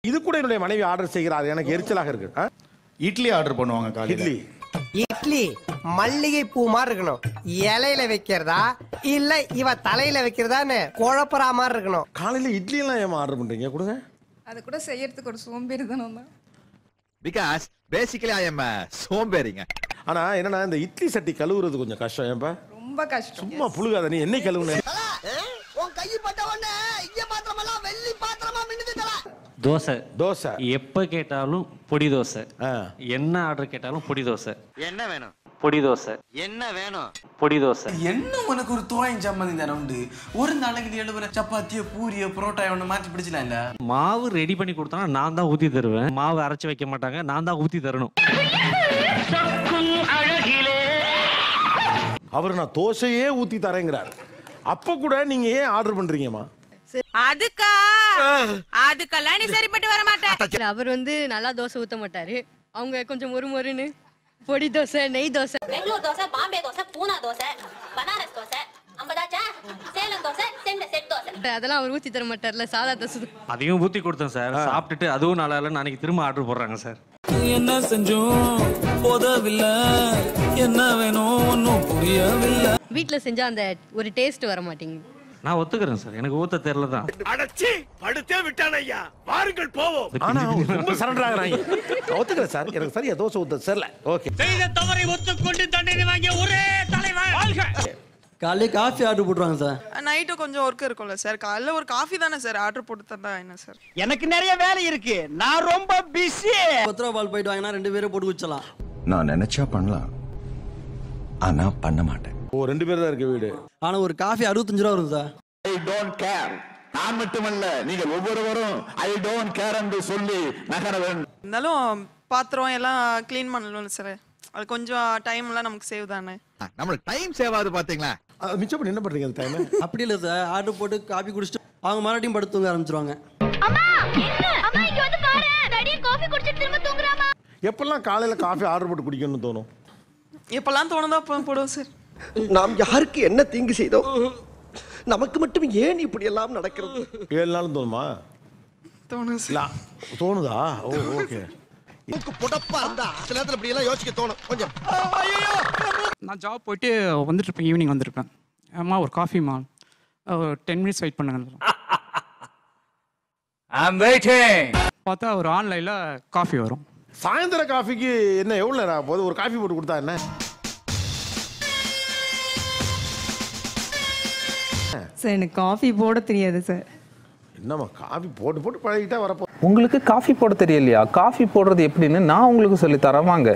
இது கூட என்னுடைய மனைவி ஆர்டர் செய்கிறார் எனக்கு எரிச்சலாக இருக்கு ஆ? இட்லி ஆர்டர் பண்ணுவாங்க காலையில இட்லி இட்லி மல்லிகை பூ மாதிரி இருக்கணும் இலையில வைக்கிறதா இல்ல இவ தலையில வைக்கிறதான்னு குழப்பறா மாதிரி இருக்கணும் காலையில இட்லி எல்லாம் ஏமா ஆர்டர் பண்றீங்க கொடுங்க அது கூட செய்யறதுக்கு ஒரு சோம்பேறித்தனம் தான் பிகாஸ் பேசிக்கலி ஐ எம் சோம்பேறிங்க ஆனா என்னன்னா இந்த இட்லி சட்டி கழுவுறது கொஞ்சம் கஷ்டம் ஏன்பா ரொம்ப கஷ்டம் சும்மா புழுகாத நீ என்னை கழுவுன உன் கை பட்ட உடனே இங்க பாத்திரமெல்லாம் வெள்ளி பாத்திரமா மின்னுது தோசை தோசை எப்போ கேட்டாலும் பொடி தோசை ஆ. என்ன ஆர்டர் கேட்டாலும் பொடி தோசை என்ன வேணும் பொடி தோசை என்ன வேணும் பொடி தோசை என்ன உனக்கு ஒரு தோயம் சம்மந்தி தானே உண்டு ஒரு நாளைக்கு நீ எழுபுற சப்பாத்தியோ பூரியோ புரோட்டா ஒன்று மாற்றி பிடிச்சலாம் இல்ல மாவு ரெடி பண்ணி கொடுத்தா நான் தான் ஊற்றி தருவேன் மாவு அரைச்சி வைக்க மாட்டாங்க நான் தான் ஊற்றி தரணும் அவர் நான் தோசையே ஊத்தி தரேங்கிறார் அப்ப கூட நீங்க ஏன் ஆர்டர் பண்றீங்கம்மா அதுக்கா அதுக்கெல்லாம் நீ சரிப்பட்டு வர மாட்டேன் அவர் வந்து நல்லா தோசை ஊத்த மாட்டாரு அவங்க கொஞ்சம் மொறு மொறுன்னு பொடி தோசை நெய் தோசை பெங்களூர் தோசை பாம்பே தோசை பூனா தோசை பனாரஸ் தோசை ஐம்பதாச்சா சேலம் தோசை செண்ட செட் தோசை அதெல்லாம் அவர் ஊத்தி தர மாட்டார்ல சாதா தோசை தான். அதையும் ஊற்றி கொடுத்தேன் சார் சாப்பிட்டுட்டு அதுவும் நல்லா இல்லைன்னு அன்னைக்கு திரும்ப ஆர்டர் போடுறாங்க சார் என்ன செஞ்சோம் போதவில்லை என்ன வேணும் ஒன்றும் புரியவில்லை வீட்ல செஞ்சா அந்த ஒரு டேஸ்ட் வர மாட்டேங்குது நான் ஒத்துக்கிறேன் சார் எனக்கு ஊத்த தெரியல தான் அடச்சி படுத்தே விட்டான் ஐயா வாருங்கள் போவோம் ஆனா அவங்க ரொம்ப சரண்டர் ஆகுறாங்க நான் ஒத்துக்கிறேன் சார் எனக்கு சரியா தோசை ஊத்த சரில ஓகே காலையில காஃபி ஆர்டர் போட்டுருவாங்க சார் நைட்டு கொஞ்சம் ஒர்க் இருக்கும்ல சார் காலைல ஒரு காஃபி தானே சார் ஆர்டர் போட்டு தந்தா என்ன சார் எனக்கு நிறைய வேலை இருக்கு நான் ரொம்ப பிஸி பத்து ரூபா பால் போயிட்டு வாங்கினா ரெண்டு பேரும் போட்டு குச்சலாம் நான் நினைச்சா பண்ணலாம் ஆனா பண்ண மாட்டேன் ஓ ரெண்டு பேர் தான் இருக்கு வீடு ஆனா ஒரு காஃபி அறுபத்தஞ்சு ரூபா வரும் சார் ஐ டோன்ட் கேர் நான் மட்டுமல்ல நீங்கள் ஒவ்வொருவரும் ஐ டோன்ட் கேர் என்று சொல்லி நகர வேண்டும் இருந்தாலும் பாத்திரம் எல்லாம் க்ளீன் பண்ணணும்ல சார் அது கொஞ்சம் டைம்லாம் நமக்கு சேவ் தானே நம்மளுக்கு டைம் சேவ் ஆகுது பாத்தீங்களா அது மிச்சம் பண்ணி என்ன பண்றீங்க அந்த டைம் அப்படி இல்லை சார் ஆர்டர் போட்டு காஃபி குடிச்சிட்டு அவங்க மறுபடியும் படுத்து தூங்க ஆரம்பிச்சிருவாங்க அம்மா என்ன அம்மா இங்க வந்து பாரு தடிய காஃபி குடிச்சிட்டு திரும்ப தூங்குறாமா எப்பெல்லாம் காலையில காஃபி ஆர்டர் போட்டு குடிக்கணும்னு தோணும் எப்பெல்லாம் தோணுதோ அப்போ போடுவோம் சார் நாம் யாருக்கு என்ன தீங்கு செய்தோம் நமக்கு மட்டும் ஏன் இப்படி எல்லாம் நடக்கிறது ஏழு நாளும் தோணுமா தோணும் சார் இல்ல தோணுதா ஓ ஓகே புடப்பா இருந்தா சில நேரத்துல இப்படி எல்லாம் யோசிக்க தோணும் கொஞ்சம் நான் ஜாப் போயிட்டு வந்துட்டு இருப்பேன் ஈவினிங் வந்திருப்பேன் அம்மா ஒரு காஃபிமா டென் மினிட்ஸ் வெயிட் பண்ணுங்க பார்த்தா ஒரு ஆன்லைனில் காஃபி வரும் சாயந்தர காஃபிக்கு என்ன எவ்வளவு நேரம் ஆகும் போகுது ஒரு காஃபி போட்டு கொடுத்தா என்ன சார் எனக்கு காஃபி போட தெரியாது சார் என்னம்மா காஃபி போட்டு போட்டு பழகிட்டா வரப்போ உங்களுக்கு காஃபி போட தெரியலையா காஃபி போடுறது எப்படின்னு நான் உங்களுக்கு சொல்லி தரேன் வாங்க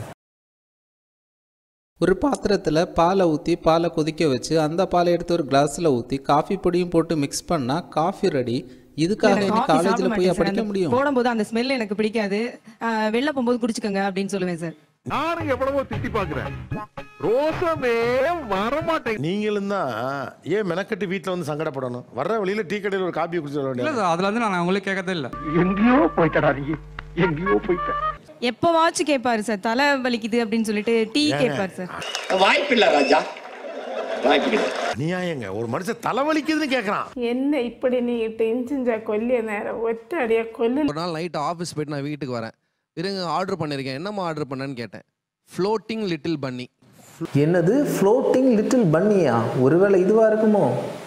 ஒரு பாத்திரத்தில் பாலை ஊற்றி பாலை கொதிக்க வச்சு அந்த பாலை எடுத்து ஒரு கிளாஸில் ஊற்றி காஃபி பொடியும் போட்டு மிக்ஸ் பண்ணால் காஃபி ரெடி இதுக்காக இனி காலேஜில் போய் படிக்க முடியும் போடும்போது அந்த ஸ்மெல் எனக்கு பிடிக்காது வெளில போகும்போது குடிச்சுக்கோங்க அப்படின்னு சொல்லுவேன் சார் நானும் எவ்வளவோ திட்டி பாக்குறேன் ரோசமே வரமாட்டேன் நீங்களும் தான் ஏன் மெனக்கட்டு வீட்டில் வந்து சங்கடப்படணும் வர்ற வழியில டீ கடையில் ஒரு காப்பி குடிச்சு வர வேண்டியது அதில் வந்து நான் உங்களுக்கு கேட்கறதே இல்லை எங்கேயோ போயிட்டடா நீ எங்கேயோ போயிட்ட எப்போவாச்சும் கேட்பாரு சார் தலை வலிக்குது அப்படின்னு சொல்லிட்டு டீ கேட்பாரு சார் வாய்ப்பில்லை ராஜா அநியாயங்க ஒரு மனுஷன் தலைவலிக்குதுன்னு கேட்கறான் என்ன இப்படி நீ டென்ஷன் கொல்லிய நேரம் ஒற்ற அடியா கொல்லு ஒரு நாள் நைட் ஆஃபீஸ் போயிட்டு நான் வீட்டுக்கு வரேன் இருங்க ஆர்டர் பண்ணியிருக்கேன் என்னம்மா ஆர்டர் பண்ணேன்னு கேட்டேன் ஃப்ளோட்டிங் லிட்டில் பன்னி என்னது ஃப்ளோட்டிங் லிட்டில் பன்னியா ஒருவேளை இதுவா இருக்குமோ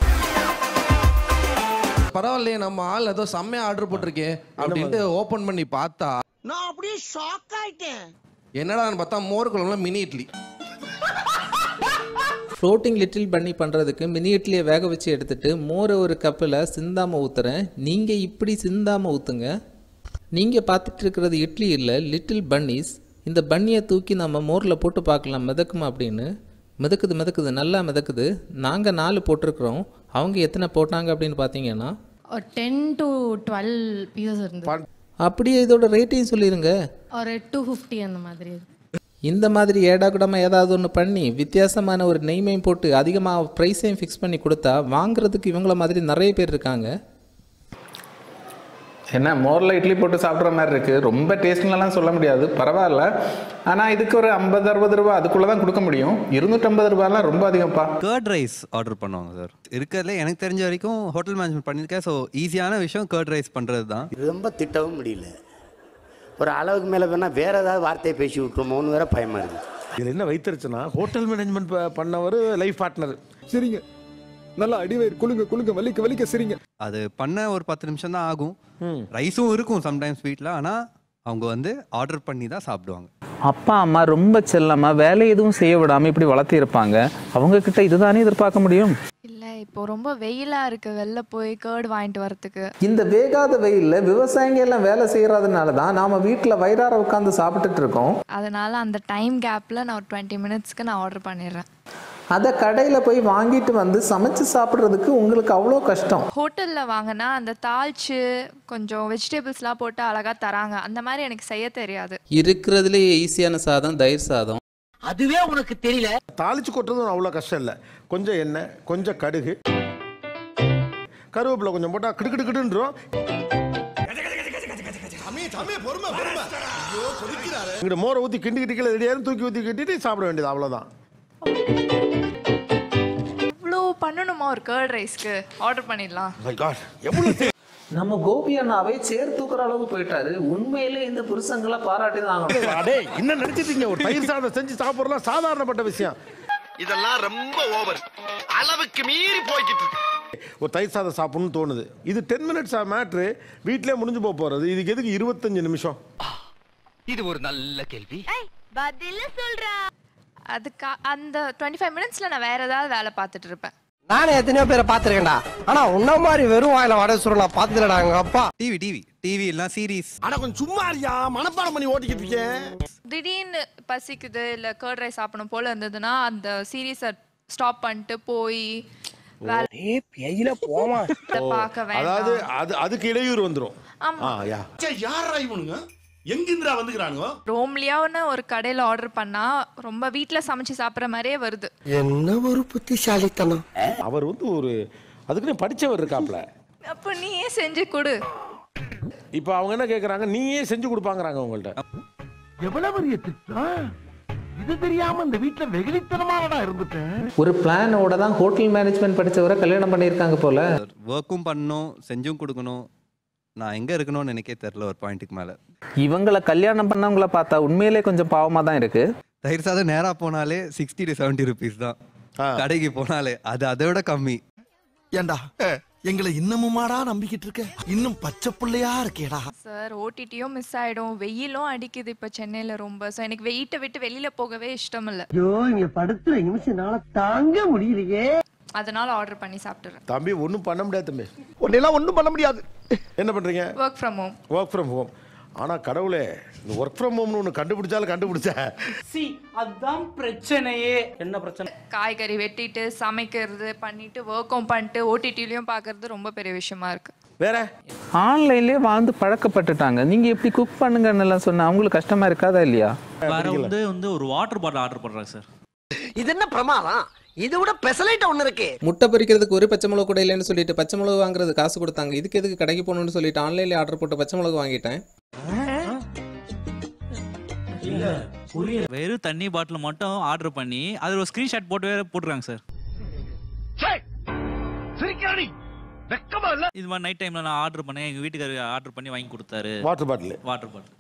பரவாயில்லையே நம்ம ஆள் ஏதோ செம்மையா ஆர்டர் போட்டிருக்கே அப்படின்ட்டு ஓபன் பண்ணி பார்த்தா நான் அப்படியே ஷாக் ஆயிட்டேன் என்னடான்னு பார்த்தா மோர் குழம்புல மினி இட்லி ஃப்ளோட்டிங் லிட்டில் பன்னி பண்ணுறதுக்கு மினி இட்லியை வேக வச்சு எடுத்துட்டு மோரை ஒரு கப்பில் சிந்தாமல் ஊற்றுறேன் நீங்கள் இப்படி சிந்தாமல் ஊற்றுங்க நீங்கள் பார்த்துட்டு இருக்கிறது இட்லி இல்லை லிட்டில் பன்னீஸ் இந்த பன்னியை தூக்கி நம்ம மோரில் போட்டு பார்க்கலாம் மிதக்குமா அப்படின்னு மிதக்குது மிதக்குது நல்லா மிதக்குது நாங்கள் நாலு போட்டிருக்கிறோம் அவங்க எத்தனை போட்டாங்க அப்படின்னு பார்த்தீங்கன்னா ஒரு டென் டு டுவெல் பீசஸ் இருந்து அப்படியே இதோட ரேட்டையும் சொல்லிடுங்க ஒரு டூ ஃபிஃப்டி அந்த மாதிரி இருக்கு இந்த மாதிரி ஏடாகுடமாக ஏதாவது ஒன்று பண்ணி வித்தியாசமான ஒரு நெய்மையும் போட்டு அதிகமாக ப்ரைஸையும் ஃபிக்ஸ் பண்ணி கொடுத்தா வாங்குறதுக்கு இவங்கள மாதிரி நிறைய பேர் இருக்காங்க என்ன மோரில் இட்லி போட்டு சாப்பிட்ற மாதிரி இருக்குது ரொம்ப டேஸ்ட்லாம் சொல்ல முடியாது பரவாயில்ல ஆனால் இதுக்கு ஒரு ஐம்பது அறுபது ரூபா அதுக்குள்ளே தான் கொடுக்க முடியும் இருநூற்றம்பது ரூபாய்லாம் ரொம்ப அதிகம்ப்பா கர்ட் ரைஸ் ஆர்டர் பண்ணுவாங்க சார் இருக்கிறதுல எனக்கு தெரிஞ்ச வரைக்கும் ஹோட்டல் மேனேஜ்மெண்ட் பண்ணியிருக்கேன் ஸோ ஈஸியான விஷயம் கர்ட் ரைஸ் பண்ணுறது தான் ரொம்ப திட்டவும் முடியல ஒரு அளவுக்கு மேலே வேணால் வேற ஏதாவது வார்த்தையை பேசி விட்டுருமோன்னு வேற பயமா இருக்கு இதுல என்ன வைத்திருச்சுன்னா ஹோட்டல் மேனேஜ்மெண்ட் பண்ணவர் லைஃப் பார்ட்னர் சரிங்க நல்லா அடிவயிறு குலுங்க குலுங்க வலிக்க வலிக்க சரிங்க அது பண்ண ஒரு பத்து நிமிஷம் தான் ஆகும் ரைஸும் இருக்கும் சம்டைம்ஸ் வீட்டில் ஆனால் அவங்க வந்து ஆர்டர் பண்ணி தான் சாப்பிடுவாங்க அப்பா அம்மா ரொம்ப செல்லமா வேலை எதுவும் செய்ய விடாமல் இப்படி வளர்த்திருப்பாங்க அவங்க கிட்ட இதுதானே எதிர்பார்க்க முடியும் இல்லை இப்போ ரொம்ப வெயிலாக இருக்கு வெளில போய் கேர்டு வாங்கிட்டு வரத்துக்கு இந்த வேகாத வெயிலில் விவசாயிங்க எல்லாம் வேலை செய்யறதுனால தான் நாம வீட்டில் வயிறார உட்காந்து சாப்பிட்டுட்டு இருக்கோம் அதனால அந்த டைம் கேப்பில் நான் ஒரு டுவெண்ட்டி மினிட்ஸ்க்கு நான் ஆர்டர் பண்ணிடுறேன் அதை கடையில் போய் வாங்கிட்டு வந்து சமைச்சு சாப்பிட்றதுக்கு உங்களுக்கு அவ்வளோ கஷ்டம் ஹோட்டலில் வாங்கினா அந்த தாளிச்சு கொஞ்சம் வெஜிடபிள்ஸ்லாம் போட்டு அழகாக தராங்க அந்த மாதிரி எனக்கு செய்ய தெரியாது இருக்கிறதுலே ஈஸியான சாதம் தயிர் சாதம் அதுவே உனக்கு தெரியல தாளிச்சு கொட்டுறதும் அவ்வளோ கஷ்டம் இல்லை கொஞ்சம் எண்ணெய் கொஞ்சம் கடுகு கருவேப்பிலை கொஞ்சம் போட்டால் கிடு கிடு கிடுன்றோம் இங்கிட்ட மோரை ஊற்றி கிண்டி கிட்டிக்கல ரெடியாக தூக்கி ஊற்றி கட்டிட்டு சாப்பிட வேண்டியது அவ்வளோதான் இவ்வளோ பண்ணணுமா ஒரு கேர்ட் ரைஸ்க்கு ஆர்டர் பண்ணிடலாம் நம்ம கோபி அண்ணாவே சேர் தூக்குற அளவுக்கு போயிட்டாரு உண்மையிலே இந்த புருஷங்களை பாராட்டி தான் அடே என்ன நினைச்சிட்டீங்க ஒரு தயிர் சாதம் செஞ்சு சாப்பிட்றலாம் சாதாரணப்பட்ட விஷயம் இதெல்லாம் ரொம்ப ஓவர் அளவுக்கு மீறி போய்கிட்டு இருக்கு ஒரு தயிர் சாதம் சாப்பிடணும்னு தோணுது இது டென் மினிட்ஸ் மேட்ரு வீட்டிலே முடிஞ்சு போக போகிறது இதுக்கு எதுக்கு இருபத்தஞ்சு நிமிஷம் இது ஒரு நல்ல கேள்வி பதில சொல்றா அதுக்கு அந்த டுவெண்ட்டி ஃபைவ் மினிட்ஸில் நான் வேற ஏதாவது வேலை பார்த்துட்டு இருப்பேன் நானே எத்தனையோ பேரை பார்த்துருக்கேன்டா ஆனா உன்ன மாதிரி வெறும் வாயில வடை சுருள் நான் பார்த்ததுலடா எங்க அப்பா டிவி டிவி டிவி எல்லாம் சீரீஸ் ஆனா கொஞ்சம் சும்மா இருக்கியா மனப்பாடம் பண்ணி ஓட்டிக்கிட்டு இருக்கேன் திடீர்னு பசிக்குது இல்லை கேர்ட் ரைஸ் சாப்பிடணும் போல இருந்ததுன்னா அந்த சீரீஸை ஸ்டாப் பண்ணிட்டு போய் வேலை பேயில போமா பார்க்க வேண்டாம். அதாவது அது அதுக்கு இடையூறு வந்துரும் ஆமா. ஆ யா யாரா இவனுங்க எங்கிருந்துடா வந்துக்கிறானுங்க ரோம்லியான்னு ஒரு கடையில் ஆர்டர் பண்ணா ரொம்ப வீட்டில் சமைச்சு சாப்பிட்ற மாதிரியே வருது என்ன ஒரு புத்திசாலித்தனம் அவர் வந்து ஒரு அதுக்குன்னு படிச்சவர் இருக்காப்ல அப்போ நீயே செஞ்சு கொடு இப்போ அவங்க என்ன கேக்குறாங்க நீயே செஞ்சு கொடுப்பாங்கறாங்க உங்கள்ட்ட எவ்வளவு பெரிய திட்டம் இது தெரியாம இந்த வீட்டுல வெகுளித்தனமானடா இருந்துட்டேன் ஒரு பிளானோட தான் ஹோட்டல் மேனேஜ்மெண்ட் படிச்சவரை கல்யாணம் பண்ணியிருக்காங்க போல ஒர்க்கும் பண்ணணும் செஞ்சும் கொடுக்கணும் நான் எங்கே இருக்கணும்னு எனக்கே தெரில ஒரு பாயிண்ட்டுக்கு மேலே இவங்கள கல்யாணம் பண்ணவங்கள பார்த்தா உண்மையிலே கொஞ்சம் பாவமா தான் இருக்கு தயிர் சாதம் நேராக போனாலே சிக்ஸ்டி டு செவன்ட்டி ருபீஸ் தான் கடைக்கு போனாலே அது அதை விட கம்மி ஏண்டா எங்களை இன்னமுமாடா நம்பிக்கிட்டு இருக்க இன்னும் பச்சை பிள்ளையா இருக்கேடா சார் ஓடிடியும் மிஸ் ஆயிடும் வெயிலும் அடிக்குது இப்போ சென்னையில் ரொம்ப ஸோ எனக்கு வெயிட்டை விட்டு வெளியில போகவே இஷ்டம் இல்லை ஐயோ இங்க படுத்துற நிமிஷம்னால தாங்க முடியலையே அதனால ஆர்டர் பண்ணி சாப்பிட்டுறேன் தம்பி ஒன்றும் பண்ண முடியாது தம்பி உன்னெல்லாம் ஒண்ணும் பண்ண முடியாது என்ன பண்றீங்க work from home work from home ஆனா கடவுளே இந்த ஒர்க் ஃப்ரம் ஹோம்னு ஒன்று கண்டுபிடிச்சாலும் கண்டுபிடிச்ச சி அதான் பிரச்சனையே என்ன பிரச்சனை காய்கறி வெட்டிட்டு சமைக்கிறது பண்ணிட்டு ஒர்க்கும் பண்ணிட்டு ஓடிடிலையும் பார்க்கறது ரொம்ப பெரிய விஷயமா இருக்கு வேற ஆன்லைன்லயே வாழ்ந்து பழக்கப்பட்டுட்டாங்க நீங்க எப்படி குக் பண்ணுங்கன்னு எல்லாம் சொன்னா அவங்களுக்கு கஷ்டமா இருக்காதா இல்லையா வேற வந்து வந்து ஒரு வாட்டர் பாட்டில் ஆர்டர் பண்றாங்க சார் இது என்ன பிரமாதம் இது விட பெசலைட் ஒண்ணு இருக்கு முட்டை பொரிக்கிறதுக்கு ஒரு பச்சை மிளகு கூட இல்லைன்னு சொல்லிட்டு பச்சை மிளகு வாங்குறது காசு கொடுத்தாங்க இதுக்கு எதுக்கு கடைக்கு போகணும்னு சொல்லிட்டு ஆன்லைன்ல ஆர்டர் போட்டு பச்சை மிளகு வாங்கிட்டேன் வெறும் தண்ணி பாட்டில் மட்டும் ஆர்டர் பண்ணி அதில் ஒரு ஸ்க்ரீன்ஷாட் போட்டு வேற போட்டுருக்காங்க சார் சிரிக்கிறானி வெக்கமா இல்ல இது மாதிரி நைட் டைம்ல நான் ஆர்டர் பண்ணேன் எங்க வீட்டுக்காரர் ஆர்டர் பண்ணி வாங்கி கொடுத்தாரு வாட்டர் பாட்டில் வாட்டர் பாட்டில்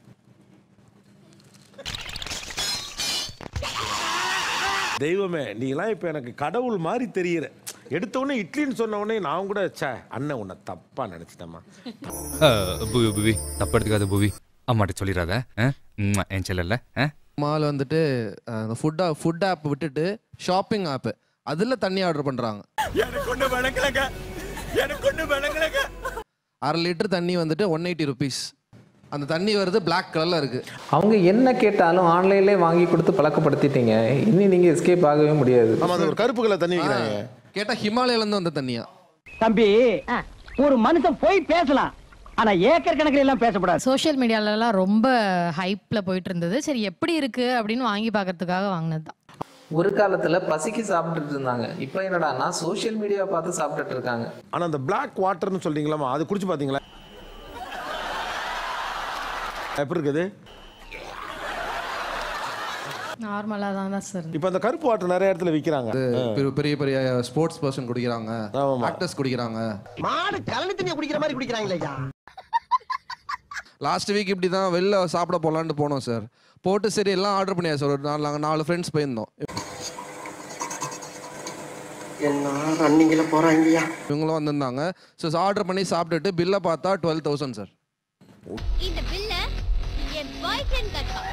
தெய்வமே நீலாம் இப்போ எனக்கு கடவுள் மாதிரி தெரியுற எடுத்த உடனே இட்லின்னு சொன்ன உடனே நான் கூட ச்சே அண்ணன் உன்னை தப்பா நினைச்சிட்டேம்மா புவி புவி தப்பு எடுத்துக்காத புவி அம்மாட்ட சொல்லிடாத ஆ? ம்ம், என் செல்லல மால் வந்துட்டு அந்த ஃபுட் ஃபுட் ஆப் விட்டுட்டு ஷாப்பிங் ஆப் அதில் தண்ணி ஆர்டர் பண்ணுறாங்க எனக்கு ஒண்ணு விளங்கலங்க எனக்கு ஒண்ணு விளங்கலங்க அரை லிட்டர் தண்ணி வந்துட்டு ஒன் எயிட்டி ருபீஸ் அந்த தண்ணி வருது Black கலரில் இருக்குது அவங்க என்ன கேட்டாலும் ஆன்லைன்லயே வாங்கி கொடுத்து பழக்கப்படுத்திட்டீங்க இனி நீங்க எஸ்கேப் ஆகவே முடியாது ஆமா அது ஒரு கருப்பு கலர் தண்ணி வைக்கிறாங்க கேட்டால் ஹிமாலயிலேருந்து வந்த தண்ணியா தம்பி ஒரு மனுஷன் போய் பேசலாம் ஆனா ஏக்கர் கணக்கில் எல்லாம் பேசக்கூடாது சோஷியல் மீடியாலலாம் ரொம்ப ஹைப்ல போயிட்டு இருந்தது சரி எப்படி இருக்கு அப்படின்னு வாங்கி பார்க்கறதுக்காக வாங்கினது தான் ஒரு காலத்துல பசிக்கு சாப்பிட்டுட்டு இருந்தாங்க இப்போ என்னடான்னா சோஷியல் மீடியா பார்த்து சாப்பிட்டுட்டு இருக்காங்க ஆனா அந்த பிளாக் வாட்டர்னு சொல்றீங்களாமா அது குடிச்சு பாத்தீங்களா எப்படி இருக்குது நார்மலா தான் சார் இப்போ அந்த கருப்பு வாட்டர் நிறைய இடத்துல விற்கிறாங்க பெரிய பெரிய பெரிய ஸ்போர்ட்ஸ் பர்சன் குடிக்கிறாங்க ஆக்டர்ஸ் குடிக்கிறாங்க மாடு கலனி தண்ணியை குடிக்கிற மாதிரி குடிக்கிறாங்களே லாஸ்ட் வீக் இப்படி தான் வெளில சாப்பிட போகலான்ட்டு போனோம் சார் போட்டு சரி எல்லாம் ஆர்டர் பண்ணியா சார் ஒரு நாலு நாங்கள் நாலு ஃப்ரெண்ட்ஸ் போயிருந்தோம் என்ன ரன்னிங்ல போறாங்கய்யா இவங்களும் வந்திருந்தாங்க ஸோ ஆர்டர் பண்ணி சாப்பிட்டுட்டு பில்லை பார்த்தா டுவெல் தௌசண்ட் சார் இந்த பில்ல என் பாய் ஃப்ரெண்ட் கட்டுவான்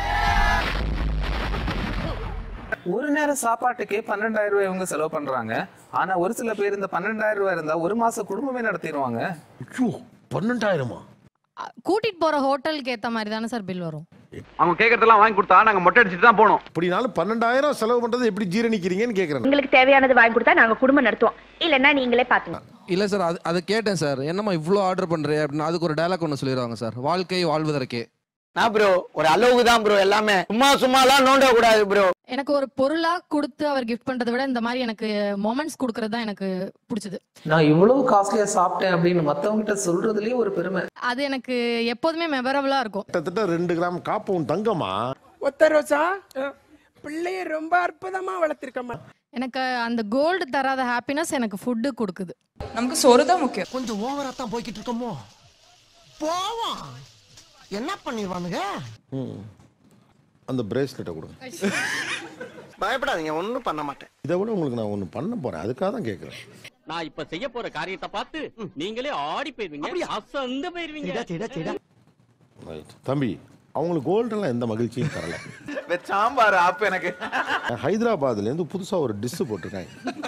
ஒரு நேரம் சாப்பாட்டுக்கே பன்னெண்டாயிரம் ரூபாய் இவங்க செலவு பண்றாங்க ஆனா ஒரு சில பேர் இந்த பன்னெண்டாயிரம் ரூபாய் இருந்தா ஒரு மாசம் குடும்பமே நடத்திடுவாங்க பன்னெண்டாயிரமா கூட்டிட்டு போற ஹோட்டலுக்கு ஏத்த மாதிரி தானே சார் பில் வரும் அவங்க கேட்கறதெல்லாம் வாங்கி கொடுத்தா நாங்க மொட்டை அடிச்சுட்டு தான் போனோம் அப்படினாலும் பன்னெண்டாயிரம் செலவு பண்றது எப்படி ஜீரணிக்கிறீங்கன்னு கேட்கறேன் உங்களுக்கு தேவையானது வாங்கி கொடுத்தா நாங்க குடும்பம் நடத்துவோம் இல்லைன்னா நீங்களே பாத்துங்க இல்லை சார் அது அதை கேட்டேன் சார் என்னம்மா இவ்வளோ ஆர்டர் பண்ணுறே அப்படின்னு அதுக்கு ஒரு டயலாக் ஒன்று சொல்லிடுவாங்க சார் வாழ்க்கை வாழ்வதற்கே நான் ப்ரோ ஒரு அளவுக்கு தான் ப்ரோ எல்லாமே சும்மா சும்மாலாம் நோண்ட கூடாது ப்ரோ எனக்கு ஒரு பொருளா கொடுத்து அவர் கிஃப்ட் பண்றதை விட இந்த மாதிரி எனக்கு மொமெண்ட்ஸ் கொடுக்கறது தான் எனக்கு பிடிச்சது நான் இவ்வளவு காஸ்ட்லியா சாப்பிட்டேன் அப்படின்னு மத்தவங்க கிட்ட சொல்றதுலயே ஒரு பெருமை அது எனக்கு எப்போதுமே மெமரபிளா இருக்கும் கிட்டத்தட்ட ரெண்டு கிராம் காப்பவும் தங்கமா ஒத்த ரோசா பிள்ளைய ரொம்ப அற்புதமா வளர்த்திருக்கம்மா எனக்கு அந்த கோல்டு தராத ஹாப்பினஸ் எனக்கு ஃபுட்டு கொடுக்குது நமக்கு சோறு தான் முக்கியம் கொஞ்சம் ஓவரா தான் போய்கிட்டு இருக்கோமோ போவோம் என்ன பண்ணிடுவானுங்க ம். அந்த பிரேஸ்லெட்டை கொடுங்க பயப்படாதீங்க ஒன்றும் பண்ண மாட்டேன் இதை விட உங்களுக்கு நான் ஒன்று பண்ண போறேன் அதுக்காக தான் கேட்குறேன் நான் இப்ப செய்ய போற காரியத்தை பார்த்து நீங்களே ஆடி போயிருவீங்க அசந்து போயிருவீங்க ரைட் தம்பி அவங்களுக்கு கோல்டெல்லாம் எந்த மகிழ்ச்சியும் தரல சாம்பார் ஆப் எனக்கு ஹைதராபாத்லேருந்து புதுசாக ஒரு டிஷ்ஷு போட்டிருக்காங்க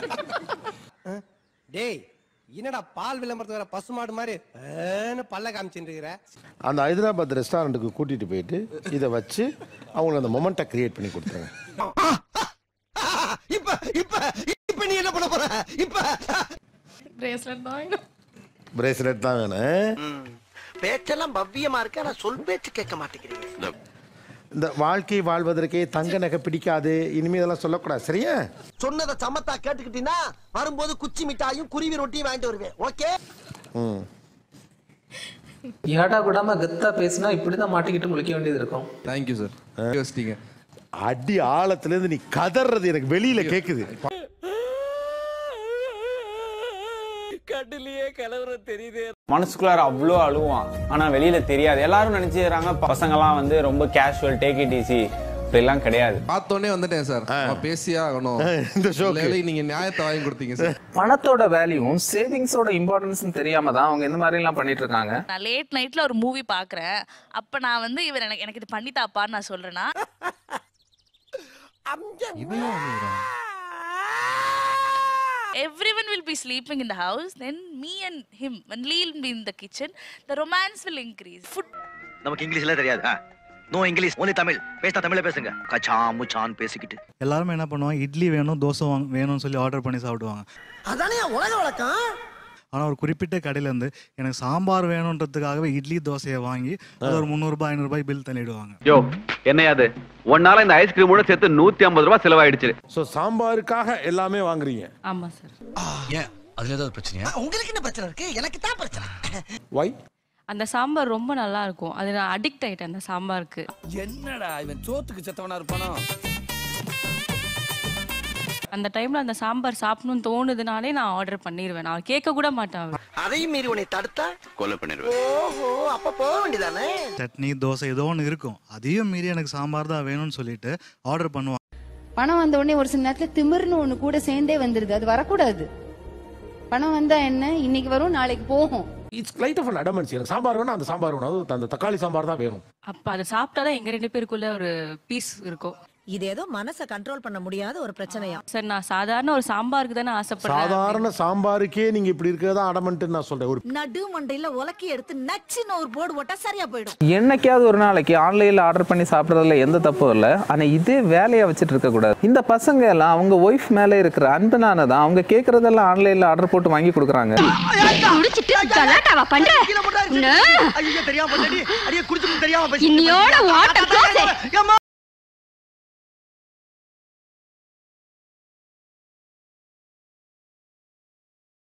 டேய் என்னடா பால் விளம்பரத்து வர பசுமாடு மாதிரி ஏன்னு பல்ல காமிச்சுட்டு இருக்கிற அந்த ஹைதராபாத் ரெஸ்டாரண்ட்டுக்கு கூட்டிட்டு போயிட்டு இதை வச்சு அவங்களுக்கு அந்த மொமெண்ட்டை கிரியேட் பண்ணி கொடுத்துருங்க இப்ப இப்ப இப்ப நீ என்ன பண்ண போற இப்ப பிரேஸ்லெட் தான் பிரேஸ்லெட் தான் வேணும் பேச்செல்லாம் பவ்யமா இருக்கு ஆனா சொல் பேச்சு கேட்க மாட்டேங்கிறீங்க இந்த வாழ்க்கை வாழ்வதற்கே தங்க நகை பிடிக்காது இனிமே இதெல்லாம் சொல்லக்கூடாது சரியா சொன்னதை சமத்தா கேட்டுக்கிட்டீங்கன்னா வரும்போது குச்சி மிட்டாயும் குருவி ரொட்டியும் வாங்கிட்டு வருவேன் ஓகே ம் ஏடா விடாம கெத்தா பேசினா இப்படிதான் மாட்டிக்கிட்டு முழிக்க வேண்டியது இருக்கும் தேங்க்யூ சார் யோசிட்டீங்க அடி ஆழத்துலேருந்து நீ கதறது எனக்கு வெளியில கேக்குது கட்டிலேயே கலவர தெரியுதே மனசுக்குள்ளார அவ்வளோ அழுவான் ஆனா வெளியில தெரியாது எல்லாரும் நினைச்சிடுறாங்க பசங்கலாம் வந்து ரொம்ப கேஷுவல் டேக் இட் ஈஸி இப்படிலாம் கிடையாது பார்த்தோன்னே வந்துட்டேன் சார் அவன் பேசியே ஆகணும் இந்த இல்லை, நீங்க நியாயத்தை வாங்கி கொடுத்தீங்க சார் பணத்தோட வேல்யூவும் சேவிங்ஸோட இம்பார்ட்டன்ஸ் தெரியாம தான் அவங்க இந்த மாதிரி எல்லாம் பண்ணிட்டு இருக்காங்க நான் லேட் நைட்ல ஒரு மூவி பாக்குறேன் அப்ப நான் வந்து இவர் எனக்கு எனக்கு இது பண்ணி தாப்பான்னு நான் சொல்றேன்னா everyone will be sleeping in the house then me and him when Lee will be in the kitchen the romance will increase food நமக்கு இங்கிலீஷ்ல தெரியாது நோ இங்கிலீஷ் ஒன்லி தமிழ் பேசினா தமிழ்ல பேசுங்க கச்சா முச்சான் பேசிக்கிட்டு எல்லாருமே என்ன பண்ணுவாங்க இட்லி வேணும் தோசை வாங்க வேணும்னு சொல்லி ஆர்டர் பண்ணி சாப்பிடுவாங்க அதானே உலக வழக்கம் ஆனால் ஒரு குறிப்பிட்ட கடையிலேருந்து எனக்கு சாம்பார் வேணுன்றதுக்காகவே இட்லி தோசையை வாங்கி அது ஒரு முந்நூறுபா ஐநூறுபாய் பில் தள்ளிடுவாங்க யோ என்னையாது ஒன்னால இந்த ஐஸ்கிரீமோட சேர்த்து நூத்தி ஐம்பது ரூபாய் செலவாயிடுச்சு ஸோ சாம்பாருக்காக எல்லாமே வாங்குறீங்க ஆமா சார் ஏன் அதுல ஏதாவது பிரச்சனையா உங்களுக்கு என்ன பிரச்சனை இருக்கு எனக்கு தான் பிரச்சனை வை அந்த சாம்பார் ரொம்ப நல்லா இருக்கும் அது நான் அடிக்ட் ஆயிட்டேன் அந்த சாம்பாருக்கு என்னடா இவன் சோத்துக்கு செத்தவனா இருப்பானோ அந்த டைம்ல அந்த சாம்பார் சாப்பிடணும்னு தோணுதுனாலே நான் ஆர்டர் பண்ணிடுவேன் நான் கேட்க கூட மாட்டேன் அவன். அதையும் மீறி உன்னை தடுத்தா கொலை பண்ணிடுவேன் ஓஹோ அப்ப போக வேண்டியதானே சட்னி தோசை ஏதோ ஒன்று இருக்கும் அதையும் மீறி எனக்கு சாம்பார் தான் வேணும்னு சொல்லிட்டு ஆர்டர் பண்ணுவாங்க பணம் வந்த உடனே ஒரு சில நேரத்துல திமிர்னு ஒண்ணு கூட சேர்ந்தே வந்துருது அது வரக்கூடாது பணம் வந்தா என்ன இன்னைக்கு வரும் நாளைக்கு போகும் இட்ஸ் லைட் ஆஃப் அடமன்ஸ் எனக்கு சாம்பார் வேணும் அந்த சாம்பார் வேணும் அதுவும் அந்த தக்காளி சாம்பார் தான் வேணும் அப்ப அதை சாப்பிட்டாதான் எங்க ரெண்டு பேருக்குள்ள ஒரு பீஸ் இருக்கும் இது ஏதோ மனசை கண்ட்ரோல் பண்ண முடியாத ஒரு பிரச்சனையா சார் நான் சாதாரண ஒரு சாம்பாருக்கு தானே ஆசைப்படுறேன் சாதாரண சாம்பாருக்கே நீங்க இப்படி இருக்கிறதா அடமன்ட்டு நான் சொல்றேன் ஒரு நடு மண்டையில உலக்கி எடுத்து நச்சுன்னு ஒரு போர்டு போட்டா சரியா போயிடும் என்னைக்காவது ஒரு நாளைக்கு ஆன்லைனில் ஆர்டர் பண்ணி சாப்பிட்றதுல எந்த தப்பும் இல்லை ஆனால் இதே வேலையை வச்சுட்டு இருக்கக்கூடாது இந்த பசங்க எல்லாம் அவங்க ஒய்ஃப் மேலே இருக்கிற அன்பனால தான் அவங்க கேட்குறதெல்லாம் ஆன்லைனில் ஆர்டர் போட்டு வாங்கி கொடுக்குறாங்க முடிச்சிட்டு கலாட்டாவா பண்ற ஐயோ தெரியாம பண்ணடி அடியே குடிச்சு தெரியாம இன்னியோட ஓட்டம் close.